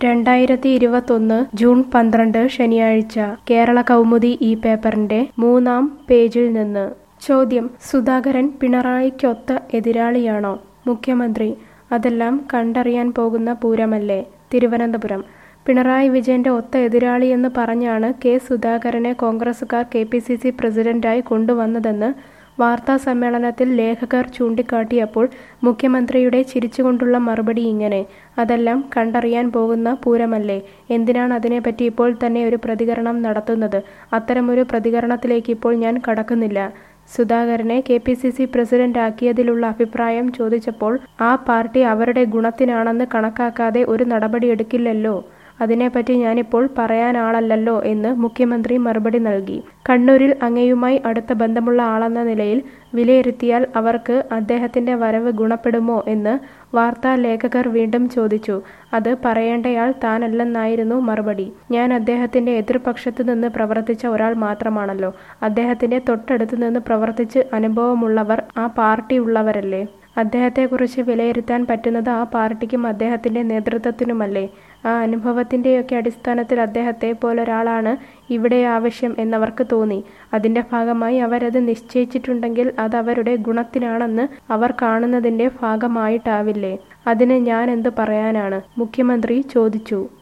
രണ്ടായിരത്തി ഇരുപത്തൊന്ന് ജൂൺ പന്ത്രണ്ട് ശനിയാഴ്ച കേരള കൗമുദി ഈ പേപ്പറിന്റെ മൂന്നാം പേജിൽ നിന്ന് ചോദ്യം സുധാകരൻ പിണറായിക്കൊത്ത എതിരാളിയാണോ മുഖ്യമന്ത്രി അതെല്ലാം കണ്ടറിയാൻ പോകുന്ന പൂരമല്ലേ തിരുവനന്തപുരം പിണറായി വിജയന്റെ ഒത്ത എതിരാളിയെന്ന് പറഞ്ഞാണ് കെ സുധാകരനെ കോൺഗ്രസുകാർ കെ പി സി സി പ്രസിഡന്റായി കൊണ്ടുവന്നതെന്ന് വാർത്താ സമ്മേളനത്തിൽ ലേഖകർ ചൂണ്ടിക്കാട്ടിയപ്പോൾ മുഖ്യമന്ത്രിയുടെ ചിരിച്ചുകൊണ്ടുള്ള മറുപടി ഇങ്ങനെ അതെല്ലാം കണ്ടറിയാൻ പോകുന്ന പൂരമല്ലേ എന്തിനാണ് അതിനെപ്പറ്റി ഇപ്പോൾ തന്നെ ഒരു പ്രതികരണം നടത്തുന്നത് അത്തരമൊരു പ്രതികരണത്തിലേക്ക് ഇപ്പോൾ ഞാൻ കടക്കുന്നില്ല സുധാകരനെ K P C C president ആക്കിയതിലുള്ള അഭിപ്രായം ചോദിച്ചപ്പോൾ ആ പാർട്ടി അവരുടെ ഗുണത്തിനാണെന്ന് കണക്കാക്കാതെ ഒരു നടപടി എടുക്കില്ലല്ലോ അതിനെപ്പറ്റി ഞാനിപ്പോൾ പറയാനാളല്ലല്ലോ എന്ന് മുഖ്യമന്ത്രി മറുപടി നൽകി കണ്ണൂരിൽ അങ്ങയുമായി അടുത്ത ബന്ധമുള്ള ആളെന്ന നിലയിൽ വിലയിരുത്തിയാൽ അവർക്ക് അദ്ദേഹത്തിന്റെ വരവ് ഗുണപ്പെടുമോ എന്ന് വാർത്താ ലേഖകർ വീണ്ടും ചോദിച്ചു അത് പറയേണ്ടയാൾ താനല്ലെന്നായിരുന്നു മറുപടി ഞാൻ അദ്ദേഹത്തിന്റെ എതിർപക്ഷത്ത് നിന്ന് പ്രവർത്തിച്ച ഒരാൾ മാത്രമാണല്ലോ അദ്ദേഹത്തിന്റെ തൊട്ടടുത്ത് നിന്ന് പ്രവർത്തിച്ച് അനുഭവമുള്ളവർ ആ പാർട്ടിയുള്ളവരല്ലേ അദ്ദേഹത്തെക്കുറിച്ച് വിലയിരുത്താൻ പറ്റുന്നത് ആ പാർട്ടിക്കും അദ്ദേഹത്തിന്റെ നേതൃത്വത്തിനുമല്ലേ ആ അനുഭവത്തിന്റെയൊക്കെ അടിസ്ഥാനത്തിൽ അദ്ദേഹത്തെ പോലൊരാളാണ് ഇവിടെ ആവശ്യം എന്നവർക്ക് തോന്നി അതിന്റെ ഭാഗമായി അവരത് നിശ്ചയിച്ചിട്ടുണ്ടെങ്കിൽ അത് അവരുടെ ഗുണത്തിനാണെന്ന് അവർ കാണുന്നതിന്റെ ഭാഗമായിട്ടാവില്ലേ അതിന് ഞാൻ എന്ത് പറയാനാണ് മുഖ്യമന്ത്രി ചോദിച്ചു